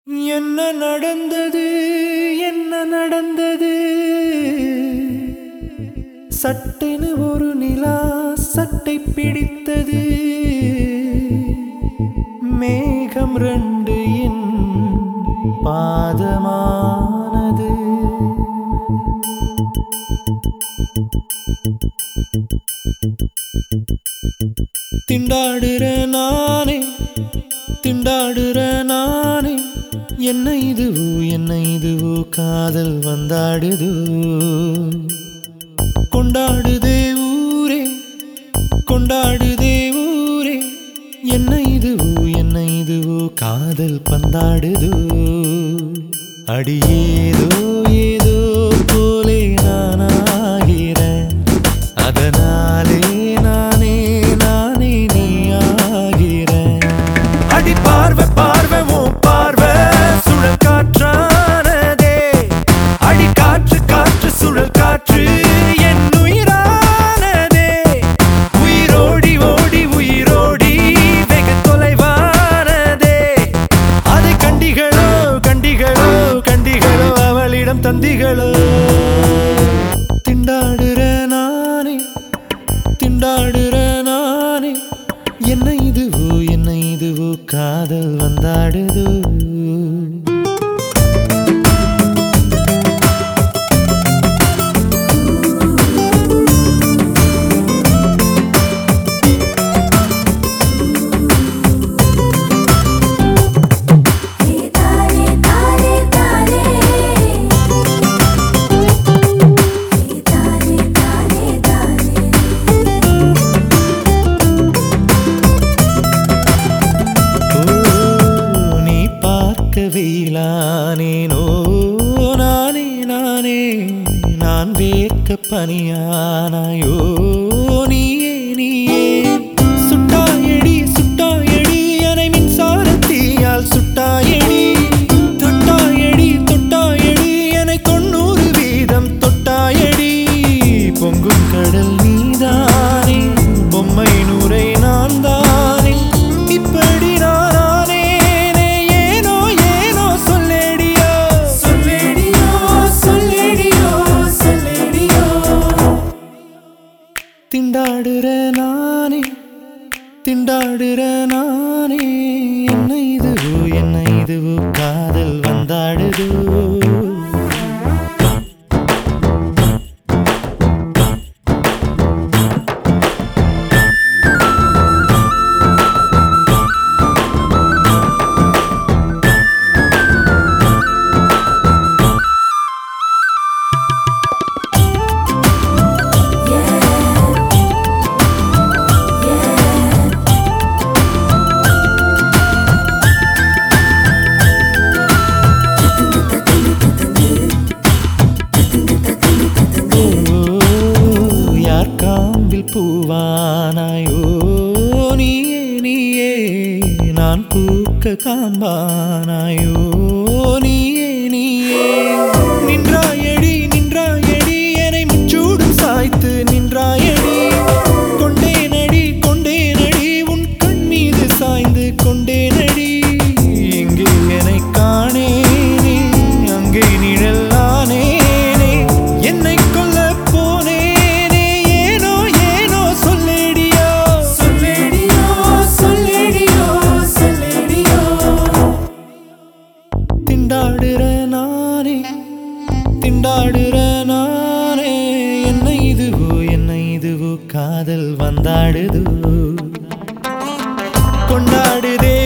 என்ன நடந்தது என்ன நடந்தது சட்டென ஒரு நிலா சட்டை பிடித்தது மேகம் ரெண்டு என் பாதமானது திண்டாடுற நானே திண்டாடுற நானே என்ன இதுவோ என்ன இதுவோ காதல் வந்தாடுதோ கொண்டாடுதே ஊரே கொண்டாடுதே ஊரே என்ன இதுவோ என்ன இதுவோ காதல் பந்தாடுதோ அடியேதோ ஏதோ போலே நானாகிறேன் அதனாலே நானே நானே நீ ஆகிறேன் அடி பார்வை பார்வை ஓ பார்வை சுழல் காற்றானதே அடி காற்று காற்று சுழல் காற்று என் உயிரானதே உயிரோடி ஓடி உயிரோடி வெக தொலைவானதே அதை கண்டிகளோ கண்டிகளோ கண்டிகளோ அவளிடம் தந்திகளோ திண்டாடுற நானே திண்டாடுற நானே என்ன இதுவோ என்ன இதுவோ காதல் வந்தாடுதோ தாரே தாரே தாரே தாரே தாரே தாரே ஓ, நீ பார்க்க வெயிலானேனோ நானே நானே நான் வேர்க்க பனியானாயோ நீயே நீயே சுட்டாயடி சுட்டாயடி அனை மின்சாரத்தீயால் சுட்டாயடி தொட்டாயடி தொட்டாயடி என தொண்ணூறு வீதம் தொட்டாயடி பொங்கும் கடல் நீதானே பொம்மை நூரை நான் தானே இப்படி நானேனே ஏனோ ஏனோ சொல்லடியோ சொல்லடியோ சொல்லடியோ சொல்லடியோ திண்டாடுற நானே திண்டாடுற நானே என்ன இதுவோ என்ன இதுவோ காதல் வந்தாடுதோ ஓ, யார் காம்பில் பூவானாயோ நீயே நீயே நான் பூக்க காம்பானாயோ நீயே நீயே நின்றாயடி நின்றாயடி என்னை முச்சூடும் சாய்த்து நின்றாயடி கொண்டேனடி கொண்டேனடி உன் கண் மீது சாய்ந்து கொண்டேனடி எங்கே என்னை காணேனே அங்கே நிழலானேனே என்னை கொல்ல போனேனே ஏனோ ஏனோ சொல்லடியோ சொல்லடியோ சொல்லடியோ சொல்லடியோ திண்டாடுற நானே திண்டாடுற நானே என்ன இதுவோ என்ன இதுவோ காதல் வந்தாடுதோ கொண்டாடுதே